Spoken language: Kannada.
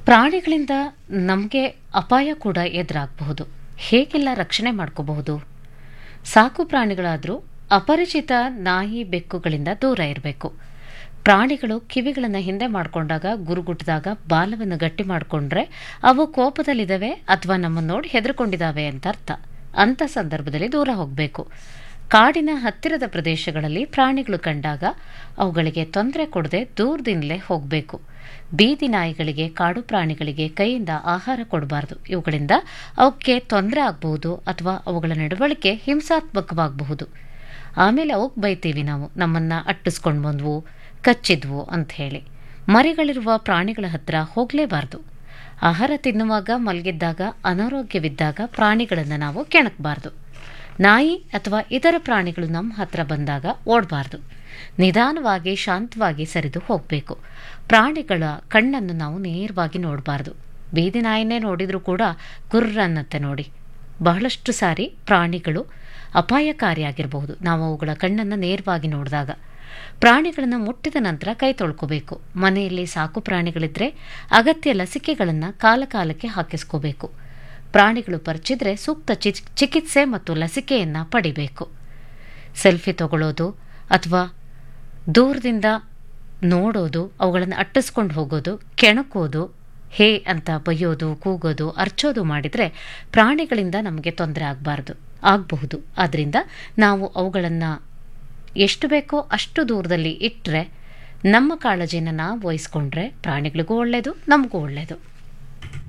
ಪ್ರಾಣಿಗಳಿಂದ ನಮಗೆ ಅಪಾಯ ಕೂಡ ಎದುರಾಗಬಹುದು ಹೇಗೆಲ್ಲ ರಕ್ಷಣೆ ಮಾಡ್ಕೋಬಹುದು ಸಾಕು ಪ್ರಾಣಿಗಳಾದರೂ ಅಪರಿಚಿತ ನಾಯಿ ಬೆಕ್ಕುಗಳಿಂದ ದೂರ ಇರಬೇಕು ಪ್ರಾಣಿಗಳು ಕಿವಿಗಳನ್ನು ಹಿಂದೆ ಮಾಡಿಕೊಂಡಾಗ ಗುರುಗುಟ್ಟಿದಾಗ ಬಾಲವನ್ನು ಗಟ್ಟಿ ಮಾಡಿಕೊಂಡ್ರೆ ಅವು ಕೋಪದಲ್ಲಿದ್ದಾವೆ ಅಥವಾ ನಮ್ಮನ್ನು ನೋಡಿ ಹೆದರ್ಕೊಂಡಿದ್ದಾವೆ ಅಂತ ಅರ್ಥ ಅಂಥ ಸಂದರ್ಭದಲ್ಲಿ ದೂರ ಹೋಗಬೇಕು ಕಾಡಿನ ಹತ್ತಿರದ ಪ್ರದೇಶಗಳಲ್ಲಿ ಪ್ರಾಣಿಗಳು ಕಂಡಾಗ ಅವುಗಳಿಗೆ ತೊಂದರೆ ಕೊಡದೆ ದೂರದಿಂದಲೇ ಹೋಗಬೇಕು ಬೀದಿ ನಾಯಿಗಳಿಗೆ ಕಾಡು ಪ್ರಾಣಿಗಳಿಗೆ ಕೈಯಿಂದ ಆಹಾರ ಕೊಡಬಾರ್ದು ಇವುಗಳಿಂದ ಅವಕ್ಕೆ ತೊಂದರೆ ಆಗಬಹುದು ಅಥವಾ ಅವುಗಳ ನಡವಳಿಕೆ ಹಿಂಸಾತ್ಮಕವಾಗಬಹುದು ಆಮೇಲೆ ಅವಕ್ಕೆ ಬೈತೀವಿ ನಾವು ನಮ್ಮನ್ನು ಅಟ್ಟಿಸ್ಕೊಂಡು ಬಂದ್ವು ಕಚ್ಚಿದ್ವು ಅಂತ ಹೇಳಿ ಮರಿಗಳಿರುವ ಪ್ರಾಣಿಗಳ ಹತ್ರ ಹೋಗಲೇಬಾರ್ದು ಆಹಾರ ತಿನ್ನುವಾಗ ಮಲಗಿದ್ದಾಗ ಅನಾರೋಗ್ಯವಿದ್ದಾಗ ಪ್ರಾಣಿಗಳನ್ನು ನಾವು ಕೆಣಕಬಾರ್ದು ನಾಯಿ ಅಥವಾ ಇತರ ಪ್ರಾಣಿಗಳು ನಮ್ಮ ಹತ್ರ ಬಂದಾಗ ಓಡಬಾರ್ದು ನಿಧಾನವಾಗಿ ಶಾಂತವಾಗಿ ಸರಿದು ಹೋಗಬೇಕು ಪ್ರಾಣಿಗಳ ಕಣ್ಣನ್ನು ನಾವು ನೇರವಾಗಿ ನೋಡಬಾರ್ದು ಬೀದಿ ನಾಯಿನೇ ನೋಡಿದರೂ ಕೂಡ ಗುರ್ರ ಅನ್ನತ್ತೆ ನೋಡಿ ಬಹಳಷ್ಟು ಸಾರಿ ಪ್ರಾಣಿಗಳು ಅಪಾಯಕಾರಿಯಾಗಿರಬಹುದು ನಾವು ಅವುಗಳ ಕಣ್ಣನ್ನು ನೇರವಾಗಿ ನೋಡಿದಾಗ ಪ್ರಾಣಿಗಳನ್ನು ಮುಟ್ಟಿದ ನಂತರ ಕೈ ತೊಳ್ಕೋಬೇಕು ಮನೆಯಲ್ಲಿ ಸಾಕು ಪ್ರಾಣಿಗಳಿದ್ರೆ ಅಗತ್ಯ ಲಸಿಕೆಗಳನ್ನು ಕಾಲಕಾಲಕ್ಕೆ ಹಾಕಿಸ್ಕೋಬೇಕು ಪ್ರಾಣಿಗಳು ಪರಿಚಿದ್ರೆ ಸೂಕ್ತ ಚಿ ಚಿಕಿತ್ಸೆ ಮತ್ತು ಲಸಿಕೆಯನ್ನು ಪಡಿಬೇಕು ಸೆಲ್ಫಿ ತಗೊಳ್ಳೋದು ಅಥವಾ ದೂರದಿಂದ ನೋಡೋದು ಅವುಗಳನ್ನು ಅಟ್ಟಿಸ್ಕೊಂಡು ಹೋಗೋದು ಕೆಣಕೋದು ಹೇ ಅಂತ ಬೈಯೋದು ಕೂಗೋದು ಅರ್ಚೋದು ಮಾಡಿದರೆ ಪ್ರಾಣಿಗಳಿಂದ ನಮಗೆ ತೊಂದರೆ ಆಗಬಾರ್ದು ಆಗಬಹುದು ಆದ್ದರಿಂದ ನಾವು ಅವುಗಳನ್ನು ಎಷ್ಟು ಬೇಕೋ ಅಷ್ಟು ದೂರದಲ್ಲಿ ಇಟ್ಟರೆ ನಮ್ಮ ಕಾಳಜಿನ ನಾವು ವಹಿಸ್ಕೊಂಡ್ರೆ ಪ್ರಾಣಿಗಳಿಗೂ ಒಳ್ಳೆಯದು ನಮಗೂ ಒಳ್ಳೆಯದು